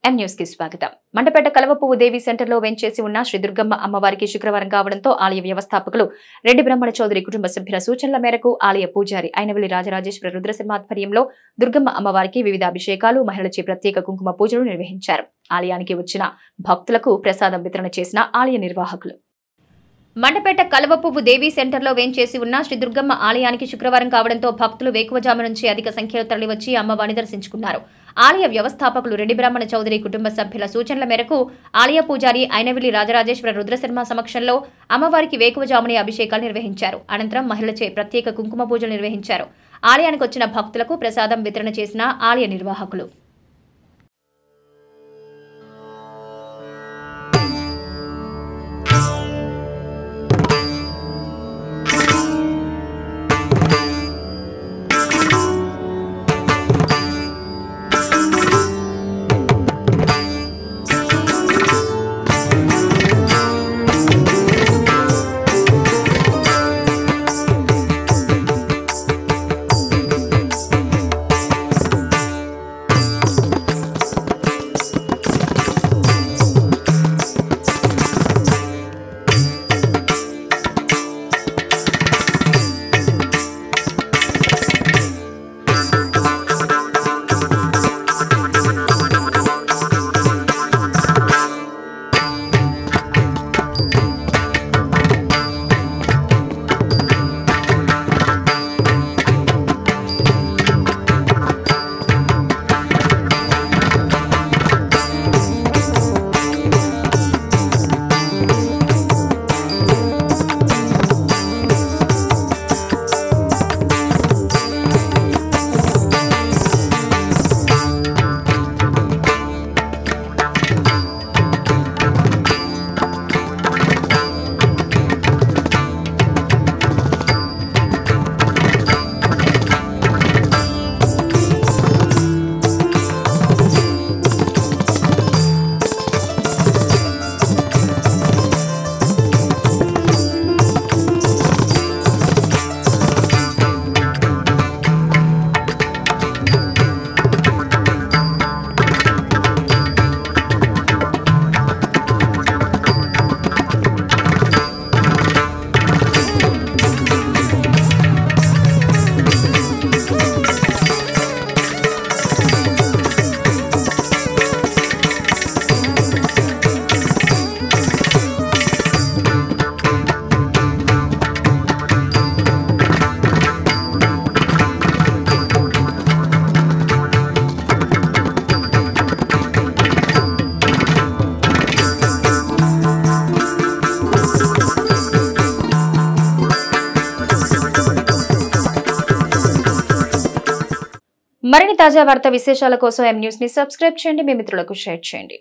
M news కి స్వాగతం మండపేట కలవపువ్వు దేవి సెంటర్లో వెంచేసి ఉన్న శ్రీ దుర్గమ్మ అమ్మవారికి శుక్రవారం కావడంతో ఆలయ వ్యవస్థాపకులు రెడ్డి బ్రహ్మణ చౌదరి కుటుంబ సభ్యుల సూచనల మేరకు ఆలయ పూజారి అయినవెల్లి రాజరాజేశ్వర రుద్రశర్మ ఆధ్వర్యంలో దుర్గమ్మ అమ్మవారికి వివిధ అభిషేకాలు మహిళలచే ప్రత్యేక కుంకుమ పూజలు నిర్వహించారు ఆలయానికి వచ్చిన భక్తులకు ప్రసాదం వితరణ చేసిన ఆలయ నిర్వాహకులు మండపేట కలవపువ్వు దేవి సెంటర్లో వేంచేసి ఉన్న శ్రీ దుర్గమ్మ ఆలయానికి శుక్రవారం కావడంతో భక్తులు వేకువజాము నుంచి అధిక సంఖ్యలో తరలివచ్చి అమ్మవారిని దర్శించుకున్నారు ఆలయ వ్యవస్థాపకులు రెడ్డి బ్రాహ్మణ చౌదరి కుటుంబ సభ్యుల సూచనల మేరకు ఆలయ పూజారి అయినవిల్లి రాజరాజేశ్వర రుద్రశర్మ సమక్షంలో అమ్మవారికి వేకువజామునే అభిషేకాలు నిర్వహించారు అనంతరం మహిళలచే ప్రత్యేక కుంకుమ పూజలు నిర్వహించారు ఆలయానికి వచ్చిన భక్తులకు ప్రసాదం వితరణ చేసిన ఆలయ నిర్వాహకులు మరిన్ని తాజా వార్త విశేషాల కోసం ఎం న్యూస్ ని సబ్స్క్రైబ్ చేయండి మీ మిత్రులకు షేర్ చేయండి